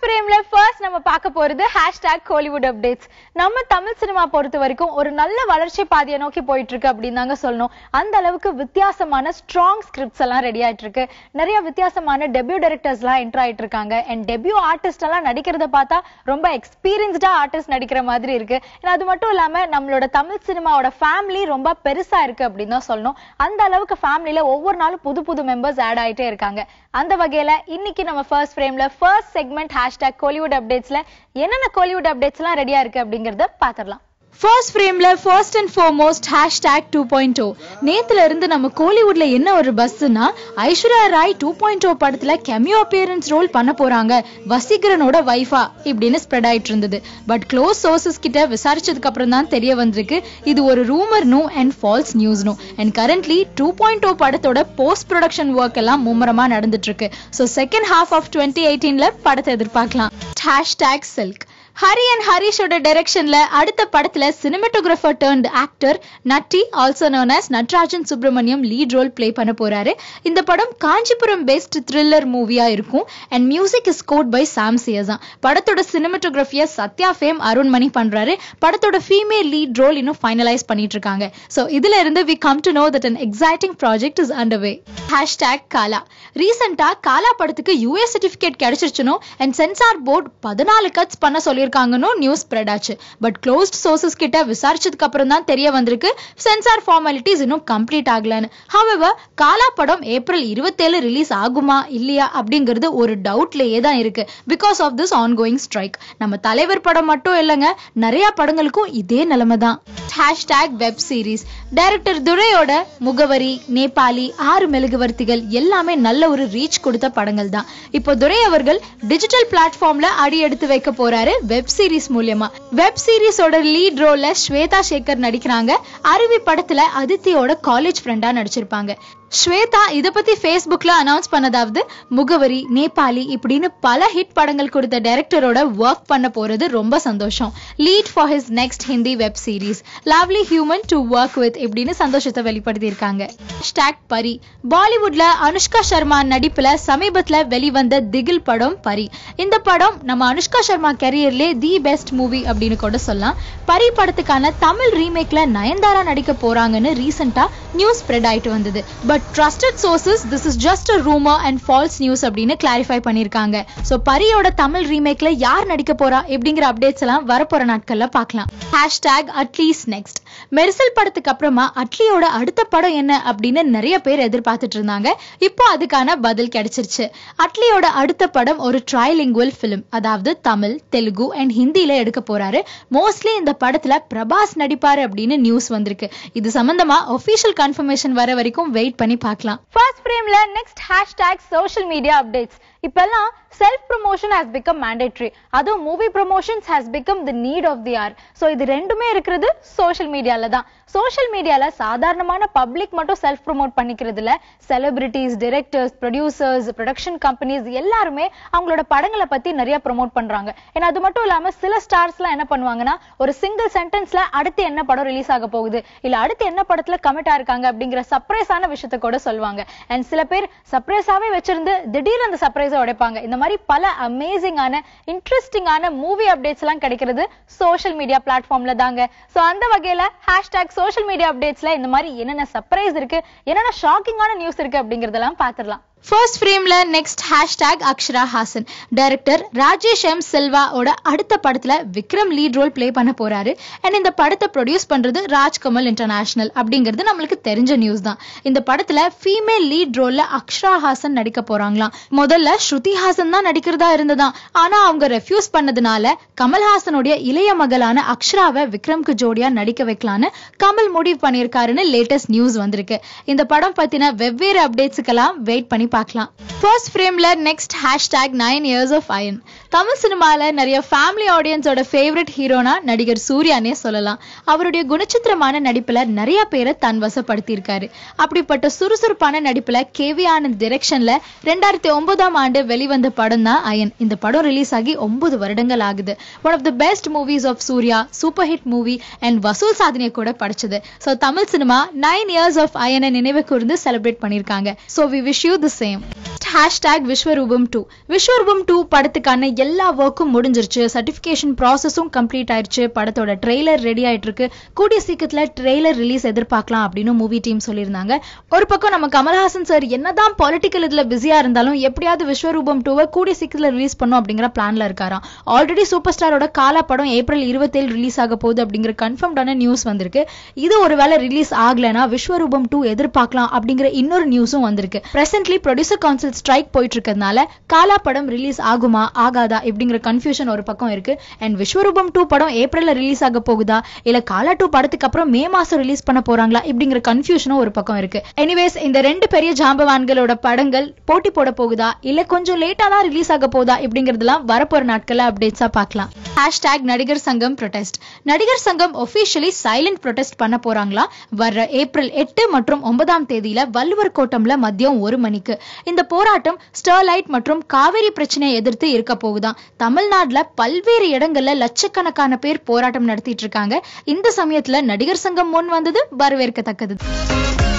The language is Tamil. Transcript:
ஃப்ரேம்ல ஃபர்ஸ்ட் நம்ம பார்க்க போறது ஹேஷ்டாக் கோலிவுட் அப்டேட்ஸ் நம்ம தமிழ் சினிமா பொறுத்த வரைக்கும் ஒரு நல்ல வளர்ச்சி பாதையை நோக்கி போயிட்டு இருக்கு அப்படின்னு தாங்க சொல்லணும் அந்த அளவுக்கு வித்தியாசமான ஸ்ட்ராங் ஸ்கிரிப்ட்ஸ் எல்லாம் ரெடி ஆயிட்டு இருக்கு நிறைய வித்தியாசமான டெபியூ டைரக்டர்ஸ் எல்லாம் என்டர் ஆயிட்டு இருக்காங்க அண்ட் டெபியூ ஆர்டிஸ்ட் எல்லாம் நடிக்கிறத பார்த்தா ரொம்ப எக்ஸ்பீரியன்ஸ்டா ஆர்டிஸ்ட் நடிக்கிற மாதிரி இருக்கு And அது மட்டும் இல்லாம நம்மளோட தமிழ் சினிமாவோட ஃபேமிலி ரொம்ப பெருசா இருக்கு அப்படின்னு தான் சொல்லணும் அந்த அளவுக்கு ஃபேமிலில ஒவ்வொரு நாளும் புது புது மெம்பர்ஸ் ஆட் ஆயிட்டே இருக்காங்க அந்த வகையில இன்னைக்கு நம்ம ஃபர்ஸ்ட் ஃப்ரேம்ல ஃபர்ஸ்ட் செக்மெண்ட் ஹேஷ்டாக் கோலிவுட் அப்டேட்ஸ்ல என்னென்ன கோலிவுட் அப்டேட்ஸ் எல்லாம் ரெடியா இருக்கு அப்படிங்கறத பாத்திரலாம் ஃபர்ஸ்ட் ஃப்ரேம்ல first and foremost hashtag two point two நேத்துல இருந்து நம்ம கோலிவுட்ல என்ன ஒரு பஸ்னா Aishwarya Rai two point o படத்துல கெமியோ அப்பியரன்ஸ் ரோல் பண்ண போறாங்க வசீகரனோட வைஃபா இப்படின்னு ஸ்ப்ரெட் ஆயிட்டு இருந்தது பட் க்ளோஸ் சோர்சஸ் கிட்ட விசாரிச்சதுக்கு அப்புறம் தான் தெரிய வந்திருக்கு இது ஒரு ரூமர் நோ அண்ட் ஃபால்ஸ் நியூஸ் நோ and currently two point o படத்தோட போஸ்ட் ப்ரொடக்ஷன் ஒர்க் எல்லாம் மும்முரமா நடந்துட்டு இருக்கு so second half of twenty எயிட்டீன்ல படத்தை எதிர்பார்க்கலாம் ஹேஷ்டேக் சில்க் ஹரி அண்ட் ஹரிஷோட டைரக்ஷன்ல அடுத்த படத்துல cinematographer turned actor Natty also known as Natarajan Subramaniam lead role play பண்ண போறாரு இந்த படம் காஞ்சிபுரம் பேஸ்ட் த்ரில்லர் மூவியா இருக்கும் and music is scored by Sam சியஸா படத்தோட சினிமாட்டோகிராஃபிய சத்யா ஃபேம் அருண்மணி பண்றாரு படத்தோட ஃபீமேல் லீட் ரோல் இன்னும் ஃபைனலைஸ் பண்ணிட்டு இருக்காங்க ஸோ இதுல இருந்து we come to know that an exciting project is under way hashtag Kaala ரீசெண்டா காலா படத்துக்கு யூஎஸ் சர்டிபிகேட் கிடைச்சிருச்சுனோ அண்ட் சென்சார் போர்டு பதினாலு கட்ஸ் பண்ண சொல்லியிருக்காங்கன்னு நியூஸ் ஸ்ப்ரெட் ஆச்சு பட் க்ளோஸ்ட் சோர்சஸ் கிட்ட விசாரிச்சதுக்கு அப்புறம் தான் தெரிய வந்திருக்கு சென்சார் ஃபார்மாலிட்டிஸ் இன்னும் கம்ப்ளீட் ஆகலன்னு ஹவெவர் காலா படம் ஏப்ரல் இருபத்தேழு ரிலீஸ் ஆகுமா இல்லையா அப்படிங்கிறது ஒரு டவுட்லயே தான் இருக்கு because of this ongoing strike நம்ம தலைவர் படம் மட்டும் இல்லைங்க நிறைய படங்களுக்கும் இதே நிலைமை தான் ஹேஷ்டேக் வெப் சீரிஸ் டைரக்டர் துரையோட முகவரி நேபாளி ஆறு மெழுகுவர்த்திகள் எல்லாமே நல்ல ஒரு ரீச் கொடுத்த படங்கள் தான் இப்போ துரை அவர்கள் டிஜிட்டல் பிளாட்ஃபார்ம்ல அடி எடுத்து வைக்க போறாரு வெப் சீரிஸ் மூலியமா வெப் சீரிஸோட லீட் ரோல்ல ஸ்வேதா சேகர் நடிக்கிறாங்க அருவி படத்துல அதித்தியோட காலேஜ் ஃப்ரெண்டா நடிச்சிருப்பாங்க ஸ்வேதா இத பத்தி ஃபேஸ்புக்ல அனௌன்ஸ் பண்ணதாவது முகவரி நேபாளி இப்படின்னு பல ஹிட் படங்கள் கொடுத்த டைரக்டரோட ஒர்க் பண்ண போறது ரொம்ப சந்தோஷம் lead for his next Hindi web series lovely human to work with இப்படின்னு சந்தோஷத்தை வெளிப்படுத்தி இருக்காங்க ஹேஷ்டாக் பரி பாலிவுட்ல அனுஷ்கா சர்மா நடிப்புல சமீபத்துல வெளிவந்த திகில் படம் பரி இந்த படம் நம்ம அனுஷ்கா சர்மா கெரியர்லே தி பெஸ்ட் மூவி அப்படின்னு கூட சொல்லலாம் பரி படத்துக்கான தமிழ் ரீமேக்ல நயன்தாரா நடிக்க போறாங்கன்னு ரீசெண்டா நியூஸ் ஸ்ப்ரெட் ஆயிட்டு வந்தது but trusted sources this is just a rumour and false news அப்படின்னு கிளாரிஃபை பண்ணிருக்காங்க ஸோ பரியோட தமிழ் ரீமேக்ல யார் நடிக்க போறா எப்படிங்கிற அப்டேட்ஸ் எல்லாம் வரப்போற நாட்கள்ல பார்க்கலாம் ஹேஷ்டேக் அட்லீஸ் நெக்ஸ்ட் மெர்சல் படத்துக்கு அப்புறமா அட்லியோட அடுத்த படம் என்ன அப்படின்னு நிறைய பேர் எதிர்பார்த்துட்டு இருந்தாங்க இப்போ அதுக்கான பதில் கிடைச்சிருச்சு அட்லியோட அடுத்த படம் ஒரு ட்ரைலிங்குவல் ஃபிலிம் அதாவது தமிழ் தெலுங்கு அண்ட் ஹிந்தியில எடுக்க போறாரு மோஸ்ட்லி இந்த படத்துல பிரபாஸ் நடிப்பாரு அப்படின்னு நியூஸ் வந்திருக்கு இது சம்பந்தமா ஒபிஷியல் கன்ஃபர்மேஷன் வர வரைக்கும் வெயிட் பண்ணி பார்க்கலாம் ஃபர்ஸ்ட் ஃப்ரேம்ல next hashtag social media updates இப்பெல்லாம் self promotion has become mandatory அதுவும் movie promotions has become the need of the hour so இது ரெண்டுமே இருக்கிறது சோஷியல் மீடியால தான் சோஷியல் மீடியால சாதாரணமான பப்ளிக் மட்டும் செல்ஃப் ப்ரொமோட் பண்ணிக்கிறது இல்ல celebrities directors producers production companies எல்லாருமே அவங்களோட படங்களை பத்தி நிறைய ப்ரொமோட் பண்றாங்க ஏன்னா அது மட்டும் இல்லாம சில ஸ்டார்ஸ்லாம் என்ன பண்ணுவாங்கன்னா ஒரு சிங்கிள் சென்டென்ஸ்ல அடுத்து என்ன படம் ரிலீஸ் ஆக போகுது இல்ல அடுத்து என்ன படத்துல கமிட் ஆயிருக்காங்க அப்படிங்கிற சர்ப்ரைஸான விஷயத்த கூட சொல்லுவாங்க அண்ட் சில பேர் சர்ப்ரைஸாவே வச்சிருந்து திடீர்னு அந்த சர்ப்ரைஸை உடைப்பாங்க இந்த மாதிரி பல அமேசிங்கான இன்ட்ரெஸ்டிங்கான மூவி அப்டேட்ஸ் எல்லாம் கிடைக்கிறது சோஷியல் மீடியா பிளாட்ஃபார்ம்ல தாங்க சோ அந்த வகையில ஹேஷ்டாக் சோஷியல் மீடியா அப்டேட்ஸ்ல இந்த மாதிரி என்னென்ன சர்ப்ரைஸ் இருக்கு என்னென்ன ஷாக்கிங்கான நியூஸ் இருக்கு அப்படிங்கறதெல்லாம் பாத்துடலாம் ஃபர்ஸ்ட் ஃப்ரேம்ல next hashtag Akshara Haasan director Rajesh M செல்வாவோட அடுத்த படத்துல விக்ரம் லீட் ரோல் ப்ளே பண்ண போறாரு அண்ட் இந்த படத்தை ப்ரொடியூஸ் பண்றது ராஜ்கமல் இன்டர்நேஷனல் அப்படிங்கிறது நம்மளுக்கு தெரிஞ்ச நியூஸ் தான் இந்த படத்துல ஃபீமேல் லீட் ரோல்ல அக்ஷரா ஹாசன் நடிக்க போறாங்களாம் முதல்ல ஸ்ருதி ஹாசன் தான் நடிக்கிறதா இருந்ததாம் ஆனா அவங்க ரெஃப்யூஸ் பண்ணதுனால கமல்ஹாசனுடைய இளைய மகளான அக்ஷராவை விக்ரம்க்கு ஜோடியா நடிக்க வைக்கலான்னு கமல் முடிவு பண்ணியிருக்காருன்னு லேட்டஸ்ட் நியூஸ் வந்திருக்கு இந்த படம் பத்தின வெவ்வேறு அப்டேட்ஸுக்கெல்லாம் வெயிட் பண்ணி பார்க்கலாம் ஃபர்ஸ்ட் ஃப்ரேம்ல next hashtag nine years of Ayan Tamil சினிமால நிறைய ஃபேமிலி ஆடியன்ஸோட ஃபேவரட் ஹீரோனா நடிகர் சூர்யானே சொல்லலாம் அவருடைய குணச்சித்திரமான நடிப்புல நிறைய பேரை தன் வசப்படுத்தியிருக்காரு அப்படிப்பட்ட சுறுசுறுப்பான நடிப்புல கேவி ஆனந்த் டிரெக்ஷன்ல ரெண்டாயிரத்தி ஒன்பதாம் ஆண்டு வெளிவந்த படம் தான் அயன் இந்த படம் ரிலீஸ் ஆகி ஒன்பது வருடங்கள் ஆகுது one of the best movies of Suriya super hit movie and வசூல் சாதனையை கூட படிச்சது so Tamil cinema nine years of அயனை நினைவு கூர்ந்து செலிப்ரேட் பண்ணியிருக்காங்க so we wish you the same hashtag Vishwaroopam two Vishwaroopam two படத்துக்கான எல்லா ஒர்க்கும் முடிஞ்சிருச்சு சர்டிஃபிகேஷன் ப்ராசஸும் கம்ப்ளீட் ஆயிருச்சு படத்தோட ட்ரெய்லர் ரெடி ஆயிட்டு இருக்கு கூடிய சீக்கிரத்துல ட்ரெய்லர் ரிலீஸ் எதிர்பார்க்கலாம் அப்படின்னு மூவி டீம் சொல்லியிருந்தாங்க ஒரு பக்கம் நம்ம கமல்ஹாசன் சார் என்னதான் பொலிட்டிக்கல் இதுல பிஸியா இருந்தாலும் எப்படியாவது விஸ்வரூபம் டூவை கூடிய சீக்கிரத்துல ரிலீஸ் பண்ணும் அப்படிங்கிற பிளான்ல இருக்காராம் ஆல்ரெடி சூப்பர் ஸ்டாரோட காலா படம் ஏப்ரல் இருபத்தேழு ரிலீஸ் ஆக போகுது அப்படிங்கிற கன்ஃபார்ம்டான நியூஸ் வந்திருக்கு இது ஒருவேளை ரிலீஸ் ஆகலைன்னா விஸ்வரூபம் டூ எதிர்பார்க்கலாம் அப்படிங்கிற இன்னொரு நியூஸும் வந்திருக்கு பிரசன்ட்லி ப்ரொடியூசர் கவுன்சில் ஸ்ட்ரைக் போயிட்டு இருக்கிறதுனால காலா படம் ரிலீஸ் ஆகுமா ஆகாதா இப்படிங்கிற கன்ஃபியூஷன் ஒரு பக்கம் இருக்கு அண்ட் விஸ்வரூபம் டூ படம் ஏப்ரல்ல ரிலீஸ் ஆக போகுதா இல்ல காலா டூ படத்துக்கு அப்புறம் மே மாசம் ரிலீஸ் பண்ண போறாங்களா இப்படிங்கிற கன்ஃபியூஷனும் ஒரு பக்கம் இருக்கு எனிவேஸ் இந்த ரெண்டு பெரிய ஜாம்பவான்களோட படங்கள் போட்டி போட போகுதா இல்ல கொஞ்சம் லேட்டா தான் ரிலீஸ் ஆக போகுதா இப்படிங்கறதெல்லாம் வரப்போற நாட்கள்ல அப்டேட்ஸா பார்க்கலாம் ஹேஷ்டேக் நடிகர் சங்கம் ப்ரொடெஸ்ட் நடிகர் சங்கம் ஒபிஷியலி சைலண்ட் ப்ரொடெஸ்ட் பண்ண போறாங்களா வர்ற ஏப்ரல் எட்டு மற்றும் ஒன்பதாம் தேதியில வள்ளுவர் கோட்டம்ல மதியம் ஒரு மணிக்கு இந்த போராட்டம் ஸ்டெர்லைட் மற்றும் காவிரி பிரச்சனையை எதிர்த்து இருக்க போகுதாம் தமிழ்நாட்டுல பல்வேறு இடங்கள்ல லட்சக்கணக்கான பேர் போராட்டம் நடத்திட்டு இருக்காங்க இந்த சமயத்துல நடிகர் சங்கம் முன் வந்தது வரவேற்கத்தக்கது